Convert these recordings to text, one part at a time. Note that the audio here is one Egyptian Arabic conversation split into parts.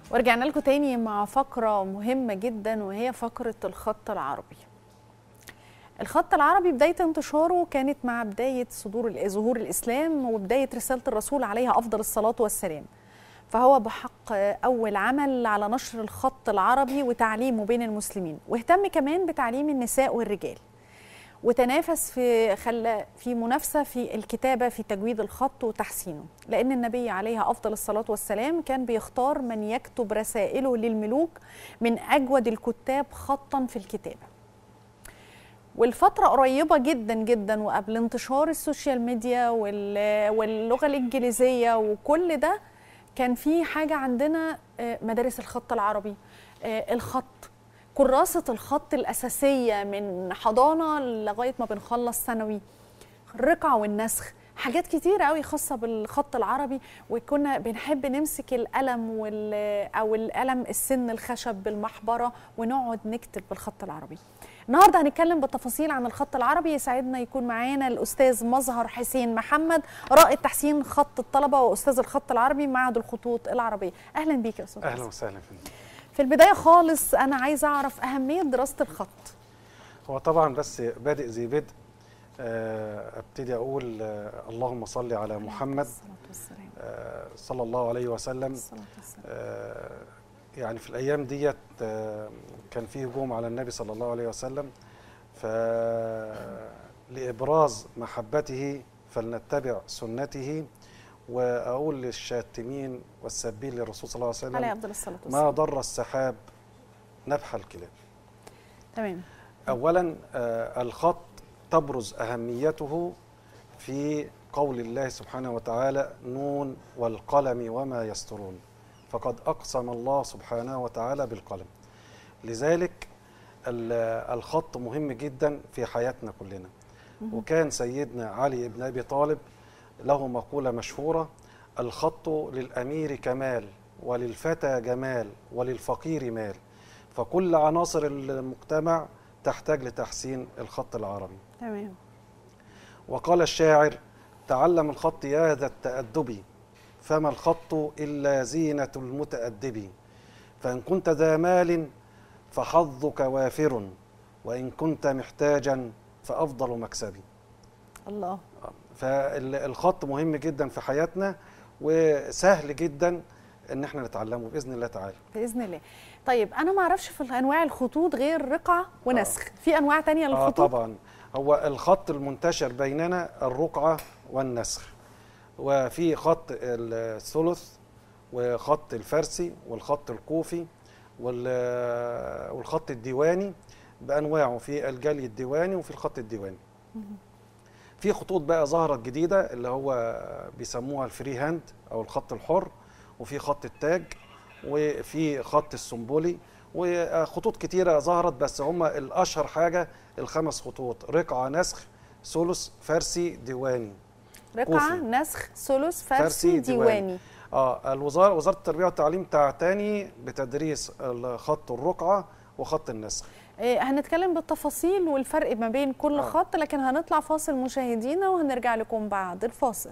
ورجعنا لكم تاني مع فقرة مهمة جدا وهي فقرة الخط العربي الخط العربي بداية انتشاره كانت مع بداية صدور ظهور الإسلام وبداية رسالة الرسول عليها أفضل الصلاة والسلام فهو بحق أول عمل على نشر الخط العربي وتعليمه بين المسلمين واهتم كمان بتعليم النساء والرجال وتنافس في خلى في منافسه في الكتابه في تجويد الخط وتحسينه لان النبي عليه افضل الصلاه والسلام كان بيختار من يكتب رسائله للملوك من اجود الكتاب خطا في الكتابه والفترة قريبة جدا جدا وقبل انتشار السوشيال ميديا واللغة الإنجليزية وكل ده كان في حاجة عندنا مدارس الخط العربي الخط كراسة الخط الأساسية من حضانة لغاية ما بنخلص ثانوي الرقع والنسخ حاجات كتير قوي خاصة بالخط العربي وكنا بنحب نمسك القلم وال أو القلم السن الخشب بالمحبرة ونقعد نكتب بالخط العربي النهارده هنتكلم بالتفاصيل عن الخط العربي يسعدنا يكون معانا الاستاذ مظهر حسين محمد رائد تحسين خط الطلبه واستاذ الخط العربي معهد الخطوط العربيه اهلا بيك يا استاذ اهلا وسهلا فيك في البدايه خالص انا عايزه اعرف اهميه دراسه الخط هو طبعا بس بادئ زي بدء ابتدي اقول اللهم صل على محمد صلى الله عليه وسلم يعني في الايام ديت كان في هجوم على النبي صلى الله عليه وسلم ف لابراز محبته فلنتبع سنته واقول للشاتمين والسابين للرسول صلى الله عليه وسلم عليه افضل الصلاه والسلام ما ضر السحاب نبح الكلاب تمام اولا آه الخط تبرز اهميته في قول الله سبحانه وتعالى نون والقلم وما يسطرون فقد اقسم الله سبحانه وتعالى بالقلم لذلك الخط مهم جدا في حياتنا كلنا وكان سيدنا علي بن ابي طالب له مقوله مشهوره الخط للامير كمال وللفتى جمال وللفقير مال فكل عناصر المجتمع تحتاج لتحسين الخط العربي تمام وقال الشاعر تعلم الخط يا ذا التأدب فما الخط إلا زينة المتأدب فإن كنت ذا مال فحظك وافر وإن كنت محتاجا فأفضل مكسبي الله فالخط مهم جدا في حياتنا وسهل جدا ان احنا نتعلمه باذن الله تعالى باذن الله طيب انا ما اعرفش في انواع الخطوط غير رقعه ونسخ آه. في انواع تانية للخطوط اه طبعا هو الخط المنتشر بيننا الرقعه والنسخ وفي خط الثلث وخط الفارسي والخط الكوفي والخط الديواني بانواعه في الجلي الديواني وفي الخط الديواني في خطوط بقى ظهرت جديده اللي هو بيسموها الفري هاند او الخط الحر وفي خط التاج وفي خط السنبولي وخطوط كتيره ظهرت بس هم الاشهر حاجه الخمس خطوط رقعه نسخ ثلث فارسي ديواني رقعه نسخ ثلث فارسي, فارسي ديواني, ديواني. اه الوزاره وزاره التربيه والتعليم تعتني بتدريس خط الرقعه وخط النسخ إيه هنتكلم بالتفاصيل والفرق ما بين كل آه. خط لكن هنطلع فاصل مشاهدينا وهنرجع لكم بعد الفاصل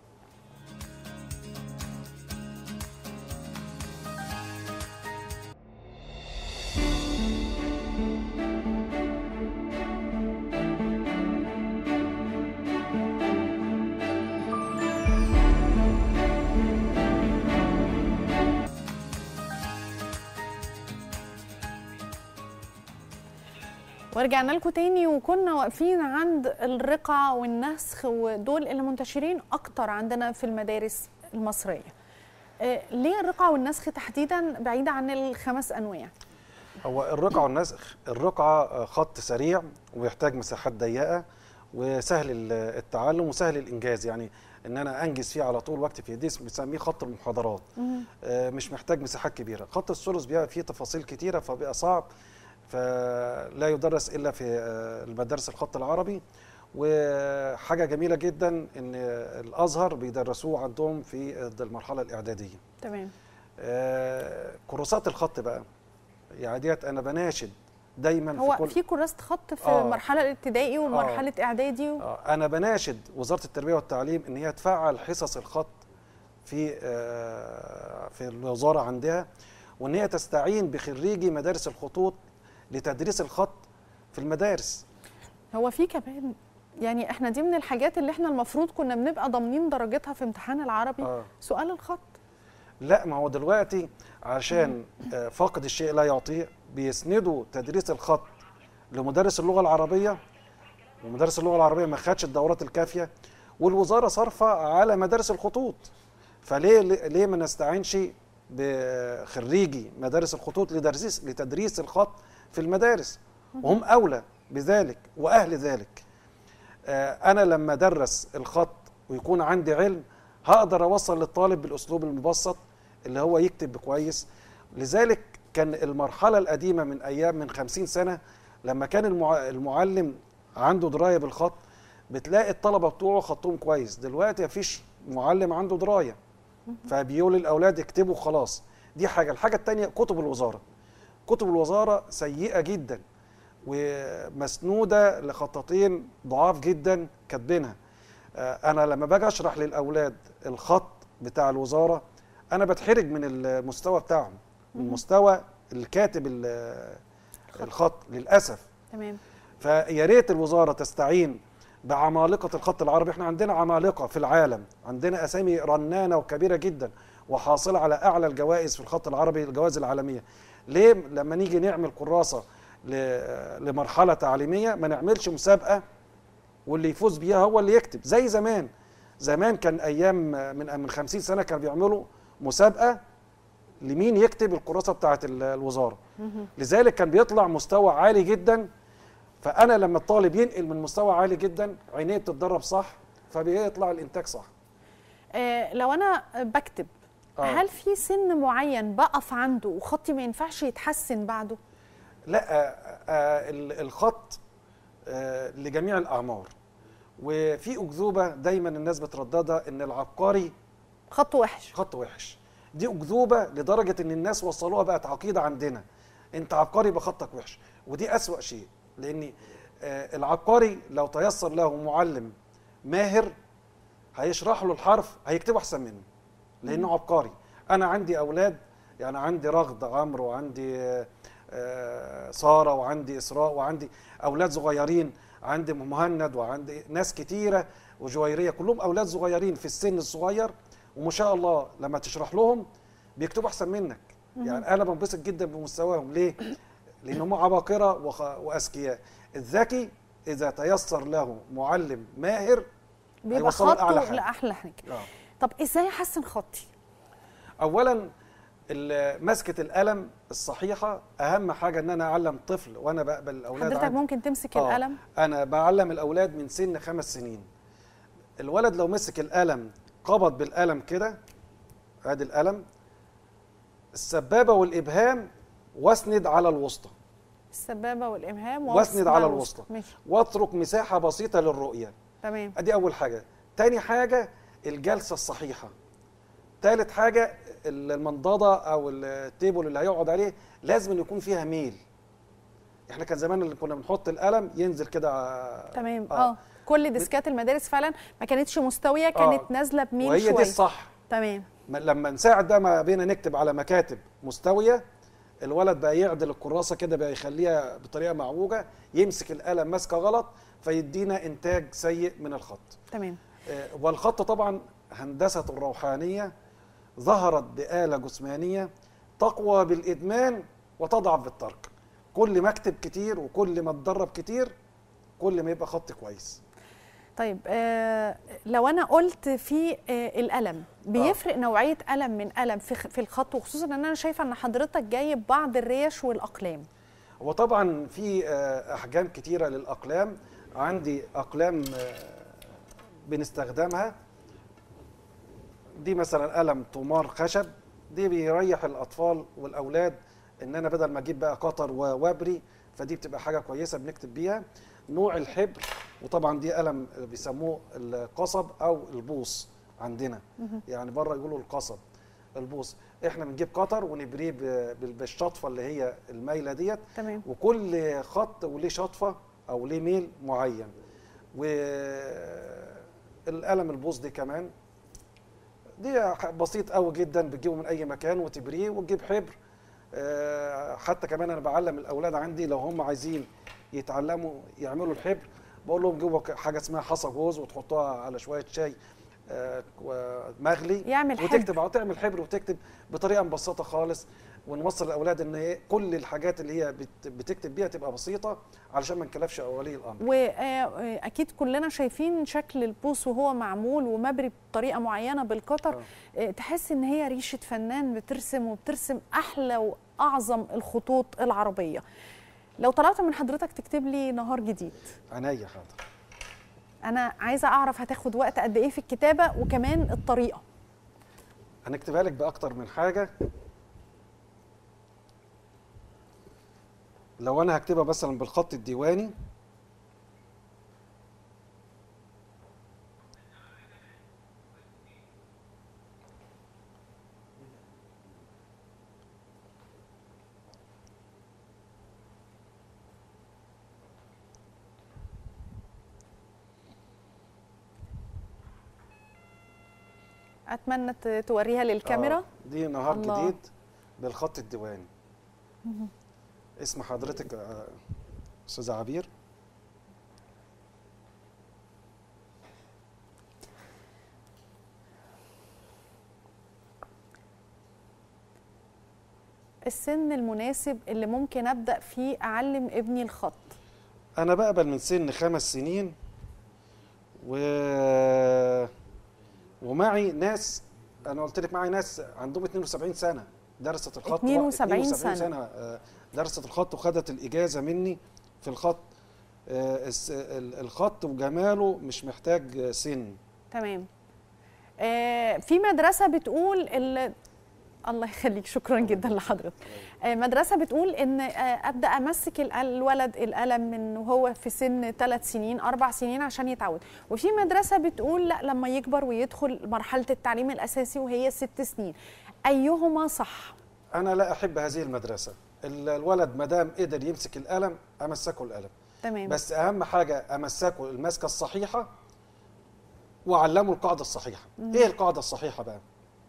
ورجعنا لكم تاني وكنا واقفين عند الرقعة والنسخ ودول اللي منتشرين أكتر عندنا في المدارس المصرية ليه الرقعة والنسخ تحديدا بعيدة عن الخمس أنواع؟ هو الرقعة والنسخ الرقعة خط سريع ويحتاج مساحات ضيقة وسهل التعلم وسهل الإنجاز يعني ان انا انجز فيه على طول وقت في دي بنسميه خط المحاضرات مش محتاج مساحات كبيره خط الثلث بيبقى فيه تفاصيل كتيره فبيبقى صعب فلا يدرس الا في المدارس الخط العربي وحاجه جميله جدا ان الازهر بيدرسوه عندهم في المرحله الاعداديه تمام آه كورسات الخط بقى يعني ديت انا بناشد دايما هو في كل في كراسه خط في آه المرحله الابتدائي ومرحله آه اعدادي و... آه انا بناشد وزاره التربيه والتعليم ان هي تفعل حصص الخط في آه في الوزاره عندها وان هي تستعين بخريجي مدارس الخطوط لتدريس الخط في المدارس هو في كمان يعني احنا دي من الحاجات اللي احنا المفروض كنا بنبقى ضامنين درجتها في امتحان العربي آه. سؤال الخط لا ما هو دلوقتي عشان آه، فاقد الشيء لا يعطيه بيسندوا تدريس الخط لمدرس اللغه العربيه ومدرس اللغه العربيه ما خدش الدورات الكافيه والوزاره صارفه على مدارس الخطوط فليه ليه ما نستعينش بخريجي مدارس الخطوط لتدريس لتدريس الخط في المدارس وهم اولى بذلك واهل ذلك آه، انا لما ادرس الخط ويكون عندي علم هقدر اوصل للطالب بالاسلوب المبسط اللي هو يكتب كويس لذلك كان المرحله القديمه من ايام من خمسين سنه لما كان المع- المعلم عنده درايه بالخط بتلاقي الطلبه بتوعه خطهم كويس دلوقتي مفيش معلم عنده درايه فبيقول للاولاد اكتبوا خلاص دي حاجه الحاجه الثانيه كتب الوزاره كتب الوزاره سيئه جدا ومسنوده لخطاطين ضعاف جدا كاتبينها آه، انا لما باجي اشرح للاولاد الخط بتاع الوزاره انا بتحرج من المستوى بتاعهم من مستوى الكاتب ال- الخط للاسف تمام فيا ريت الوزاره تستعين بعمالقه الخط العربي احنا عندنا عمالقه في العالم عندنا اسامي رنانه وكبيره جدا وحاصله على اعلى الجوائز في الخط العربي الجوائز العالميه ليه لما نيجي نعمل كراسه ل- لمرحله تعليميه ما نعملش مسابقه واللي يفوز بيها هو اللي يكتب زي زمان زمان كان ايام من من 50 سنه كانوا بيعملوا مسابقه لمين يكتب الكراسه بتاعه ال- الوزاره لذلك كان بيطلع مستوى عالي جدا فانا لما الطالب ينقل من مستوى عالي جدا عينيه بتتدرب صح فبيطلع الانتاج صح آه لو انا بكتب آه. هل في سن معين بقف عنده وخطي ما ينفعش يتحسن بعده لا آه، آه، ال- الخط آه، لجميع الاعمار وفي اكذوبه دايما الناس بترددها ان العبقري خط وحش خط وحش دي اكذوبه لدرجه ان الناس وصلوها بقت عقيده عندنا انت عبقري يبقى خطك وحش ودي اسوا شيء لان آه، العبقري لو تيسر له معلم ماهر هيشرح له الحرف هيكتبه احسن منه لانه عبقري انا عندي اولاد يعني عندي رغد عمرو وعندي آه، آه، ساره وعندي اسراء وعندي اولاد صغيرين عندي مهند وعندي ناس كتيره وجويريه كلهم اولاد صغيرين في السن الصغير وما شاء الله لما تشرح لهم بيكتبوا احسن منك يعني انا بنبسط جدا بمستواهم ليه لان هم عباقره وخ- واذكياء الذكي اذا تيسر له معلم ماهر بيبقى هيوصله لأعلى خطه حاجة. لاحلى حاجه آه. طب ازاي احسن خطي اولا ال- مسكه القلم الصحيحه اهم حاجه ان انا اعلم طفل وانا بقبل الاولاد حضرتك عندي. ممكن تمسك آه، القلم انا بعلم الاولاد من سن خمس سنين الولد لو مسك القلم قبض بالقلم كده ادي القلم السبابه والابهام واسند على الوسطى السبابه والابهام واسند على الوسطى ماشي واترك مساحه بسيطه للرؤيه تمام ادي اول حاجه تاني حاجه الجلسه الصحيحه تالت حاجه المنضده او التيبل اللي هيقعد عليه لازم يكون فيها ميل احنا كان زمان اللي كنا بنحط القلم ينزل كده ع- تمام اه كل ديسكات المدارس فعلا ما كانتش مستويه آه. كانت نازله بميل وهي شويه دي الصح تمام ما- لما نساعد بقى ما بينا نكتب على مكاتب مستويه الولد بقى يعدل الكراسه كده بقى يخليها بطريقه معوجه يمسك القلم ماسكه غلط فيدينا انتاج سيء من الخط تمام آه، والخط طبعا هندسة روحانية ظهرت بآلة جسمانية تقوى بالإدمان وتضعف بالترك كل ما اكتب كتير وكل ما اتدرب كتير كل ما يبقى خط كويس طيب آه لو انا قلت في آه القلم بيفرق نوعيه قلم من قلم في خ- في الخط وخصوصا ان انا شايفه ان حضرتك جايب بعض الريش والاقلام هو طبعا في آه، أحجام كتيرة للأقلام عندي أقلام آه، بنستخدمها دي مثلا قلم طمار خشب دي بيريح الأطفال والأولاد إن أنا بدل ما أجيب بقى قطر ووابري فدي بتبقى حاجة كويسة بنكتب بيها نوع الحبر وطبعا دي قلم بيسموه القصب أو البوص عندنا يعني بره يقولوا القصب البوص احنا بنجيب قطر ونبريه ب- بال- بالشطفه اللي هي المايله ديت تمام وكل خط وليه شطفه او ليه ميل معين والقلم البوص دي كمان دي ح- بسيط قوي جدا بتجيبه من اي مكان وتبريه وتجيب حبر آه، حتى كمان انا بعلم الاولاد عندي لو هم عايزين يتعلموا يعملوا الحبر بقول لهم جيبوا ك- حاجه اسمها حصى جوز وتحطوها على شويه شاي آه، و- مغلي يعمل حبر. وتكتب او تعمل حبر وتكتب بطريقه مبسطه خالص ونوصل الاولاد ان إيه كل الحاجات اللي هي بت- بتكتب بيها تبقى بسيطه علشان ما نكلفش ولي الامر واكيد كلنا شايفين شكل البوس وهو معمول ومبري بطريقه معينه بالقطر آه، تحس ان هي ريشه فنان بترسم وبترسم احلى واعظم الخطوط العربيه لو طلبت من حضرتك تكتب لي نهار جديد عينيا حاضر انا عايزه اعرف هتاخد وقت قد ايه في الكتابه وكمان الطريقه هنكتبها لك باكتر من حاجه لو انا هكتبها مثلا بالخط الديواني اتمنى ت- توريها للكاميرا آه، دي نهار الله. جديد بالخط الديواني اسم حضرتك آه، استاذه عبير السن المناسب اللي ممكن ابدا فيه اعلم ابني الخط انا بقبل من سن خمس سنين و ومعي ناس انا قلت لك معي ناس عندهم 72 سنه درست الخط 72 سنة. سنه آه، درست الخط وخدت الاجازه مني في الخط آه، الس- ال- الخط وجماله مش محتاج آه، سن تمام آه في مدرسه بتقول ال... الله يخليك شكرا جدا لحضرتك آه مدرسه بتقول ان آه ابدا امسك ال- الولد القلم من وهو في سن ثلاث سنين اربع سنين عشان يتعود وفي مدرسه بتقول لا لما يكبر ويدخل مرحله التعليم الاساسي وهي ست سنين ايهما صح انا لا احب هذه المدرسه ال- الولد ما دام قدر يمسك القلم امسكه القلم تمام بس اهم حاجه امسكه المسكه الصحيحه واعلمه القاعده الصحيحه ايه القاعده الصحيحه بقى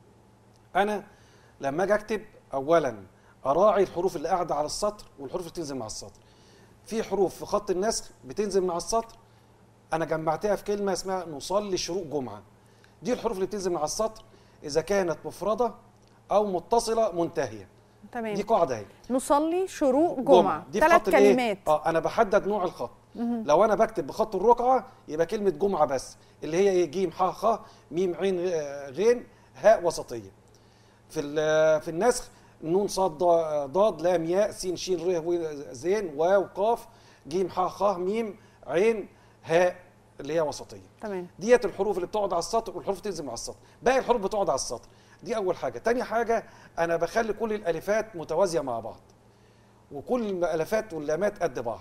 انا لما اجي اكتب اولا اراعي الحروف اللي قاعده على السطر والحروف اللي بتنزل مع السطر في حروف في خط النسخ بتنزل مع السطر انا جمعتها في كلمه اسمها نصلي شروق جمعه دي الحروف اللي بتنزل مع السطر اذا كانت مفرده او متصله منتهيه تمام دي قاعده اهي نصلي شروق جمعه دي في ثلاث خط الإيه؟ كلمات اه انا بحدد نوع الخط لو انا بكتب بخط الرقعه يبقى كلمه جمعه بس اللي هي ايه جيم ح خ ميم عين آه، غين هاء وسطيه في ال- في النسخ نون صاد ضا- ضاد لام ياء سين شين ر و زين واو قاف جيم ح خ ميم عين هاء اللي هي وسطيه تمام ديت الحروف اللي بتقعد على السطر والحروف تنزل على السطر باقي الحروف بتقعد على السطر دي اول حاجه تاني حاجه انا بخلي كل الالفات متوازيه مع بعض وكل الالفات واللامات قد بعض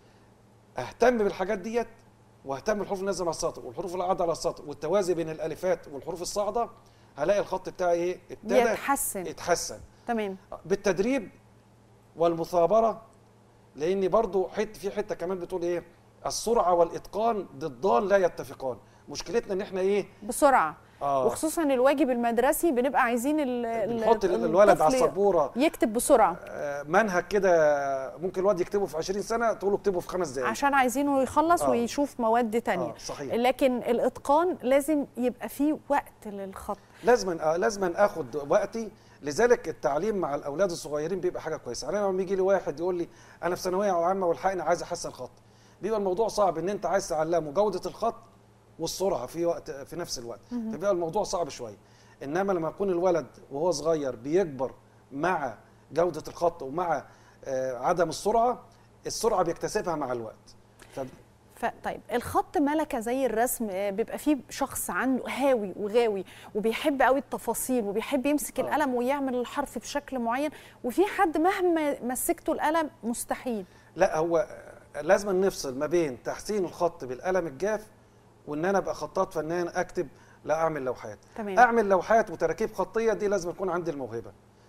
اهتم بالحاجات ديت واهتم بالحروف اللي نازله على السطر والحروف اللي قاعده على السطر والتوازي بين الالفات والحروف الصاعده هلاقي الخط بتاعي ايه ابتدى بيتحسن يتحسن تمام بالتدريب والمثابره لان برضو حت في حته كمان بتقول ايه السرعه والاتقان ضدان لا يتفقان مشكلتنا ان احنا ايه بسرعه اه وخصوصا الواجب المدرسي بنبقى عايزين ال- ال- بنحط الولد على الطفل السبوره يكتب بسرعه آه، منهج كده ممكن الواد يكتبه في 20 سنه تقول له اكتبه في خمس دقائق عشان عايزينه يخلص آه. ويشوف مواد تانية آه، صحيح. لكن الاتقان لازم يبقى فيه وقت للخط لازم آه، لازم اخد وقتي لذلك التعليم مع الاولاد الصغيرين بيبقى حاجه كويسه انا لما يجي لي واحد يقول لي انا في ثانويه عامه والحقني عايز احسن خط بيبقى الموضوع صعب ان انت عايز تعلمه جوده الخط والسرعه في وقت في نفس الوقت فبيبقى الموضوع صعب شويه انما لما يكون الولد وهو صغير بيكبر مع جوده الخط ومع آه، عدم السرعه السرعه بيكتسبها مع الوقت فب- ف... طيب الخط ملكه زي الرسم آه، بيبقى فيه شخص عنده هاوي وغاوي وبيحب قوي التفاصيل وبيحب يمسك آه. القلم ويعمل الحرف بشكل معين وفي حد مهما مسكته القلم مستحيل لا هو لازم نفصل ما بين تحسين الخط بالقلم الجاف وان انا ابقى خطاط فنان اكتب لا اعمل لوحات تمام. اعمل لوحات وتراكيب خطيه دي لازم يكون عندي الموهبه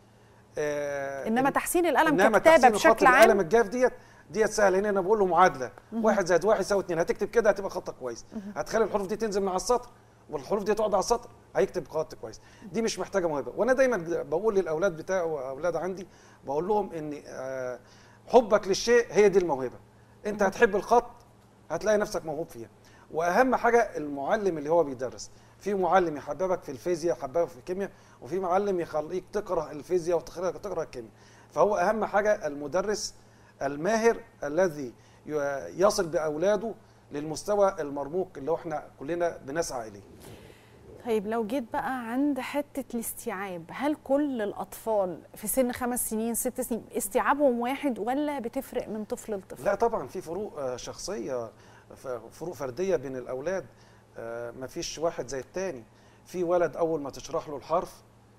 آه انما تحسين القلم انما ككتابه تحسين الخط بشكل بالقلم عام الجاف ديت ديت سهله هنا انا بقول له معادله واحد زائد واحد يساوي اتنين هتكتب كده هتبقى خطك كويس هتخلي الحروف دي تنزل مع السطر والحروف دي تقعد على السطر هيكتب خط كويس دي مش محتاجه موهبه وانا دايما بقول للاولاد بتاعي واولاد عندي بقول لهم ان آه، حبك للشيء هي دي الموهبه انت هتحب الخط هتلاقي نفسك موهوب فيها واهم حاجه المعلم اللي هو بيدرس في معلم يحببك في الفيزياء يحببك في الكيمياء وفي معلم يخليك تكره الفيزياء وتكره الكيمياء فهو اهم حاجه المدرس الماهر الذي ي- يصل باولاده للمستوى المرموق اللي هو احنا كلنا بنسعى اليه طيب لو جيت بقى عند حتة الاستيعاب هل كل الأطفال في سن خمس سنين ست سنين استيعابهم واحد ولا بتفرق من طفل لطفل؟ لا طبعا في فروق آه، شخصيه ف- فروق فرديه بين الاولاد آه، مفيش واحد زي التاني في ولد اول ما تشرح له الحرف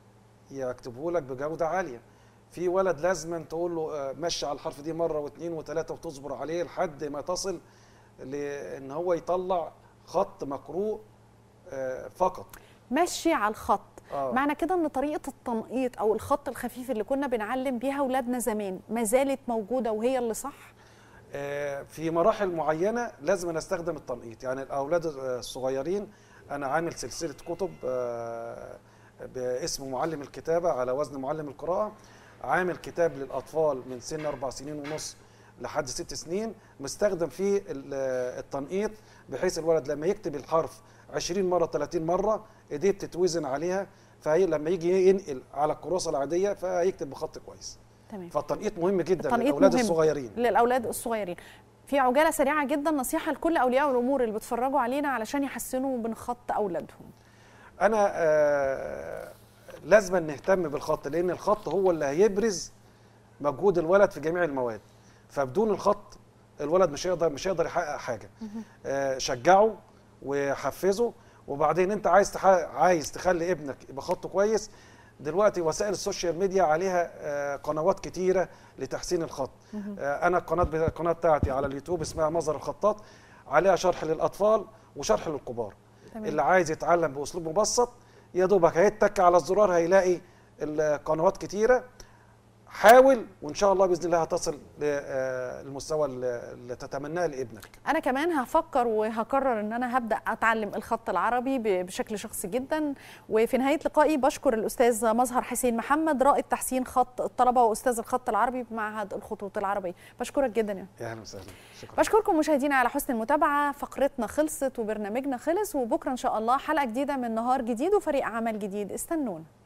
يكتبه لك بجوده عاليه في ولد لازم تقول له آه، مشي على الحرف دي مره واثنين وثلاثه وتصبر عليه لحد ما تصل لان هو يطلع خط مقروء آه، فقط مشي على الخط آه. معنى كده ان طريقة التنقيط او الخط الخفيف اللي كنا بنعلم بيها اولادنا زمان ما زالت موجودة وهي اللي صح؟ آه، في مراحل معينه لازم نستخدم التنقيط يعني الاولاد الصغيرين انا عامل سلسله كتب آه، باسم معلم الكتابه على وزن معلم القراءه عامل كتاب للاطفال من سن اربع سنين ونص لحد ست سنين مستخدم فيه ال- التنقيط بحيث الولد لما يكتب الحرف 20 مره 30 مره ايديه بتتوزن عليها فهي لما يجي ينقل على الكراسه العاديه فهيكتب بخط كويس تمام فالتنقيط مهم جدا التنقيط للاولاد مهم. الصغيرين للاولاد الصغيرين في عجاله سريعه جدا نصيحه لكل اولياء الامور اللي بيتفرجوا علينا علشان يحسنوا من خط اولادهم انا آه لازم نهتم بالخط لان الخط هو اللي هيبرز مجهود الولد في جميع المواد فبدون الخط الولد مش هيقدر مش هيقدر يحقق حاجه آه شجعه وحفزه وبعدين انت عايز تح... عايز تخلي ابنك يبقى خطه كويس دلوقتي وسائل السوشيال ميديا عليها آه قنوات كتيره لتحسين الخط آه انا القناه القناه بتاعتي على اليوتيوب اسمها مظهر الخطاط عليها شرح للاطفال وشرح للكبار تمام. اللي عايز يتعلم باسلوب مبسط يا دوبك هيتك على الزرار هيلاقي القنوات كتيره حاول وان شاء الله باذن الله هتصل للمستوى اللي تتمناه لابنك انا كمان هفكر وهقرر ان انا هبدا اتعلم الخط العربي ب- بشكل شخصي جدا وفي نهايه لقائي بشكر الاستاذ مظهر حسين محمد رائد تحسين خط الطلبه واستاذ الخط العربي بمعهد الخطوط العربيه بشكرك جدا يا يا اهلا وسهلا شكرا بشكركم مشاهدينا على حسن المتابعه فقرتنا خلصت وبرنامجنا خلص وبكره ان شاء الله حلقه جديده من نهار جديد وفريق عمل جديد استنونا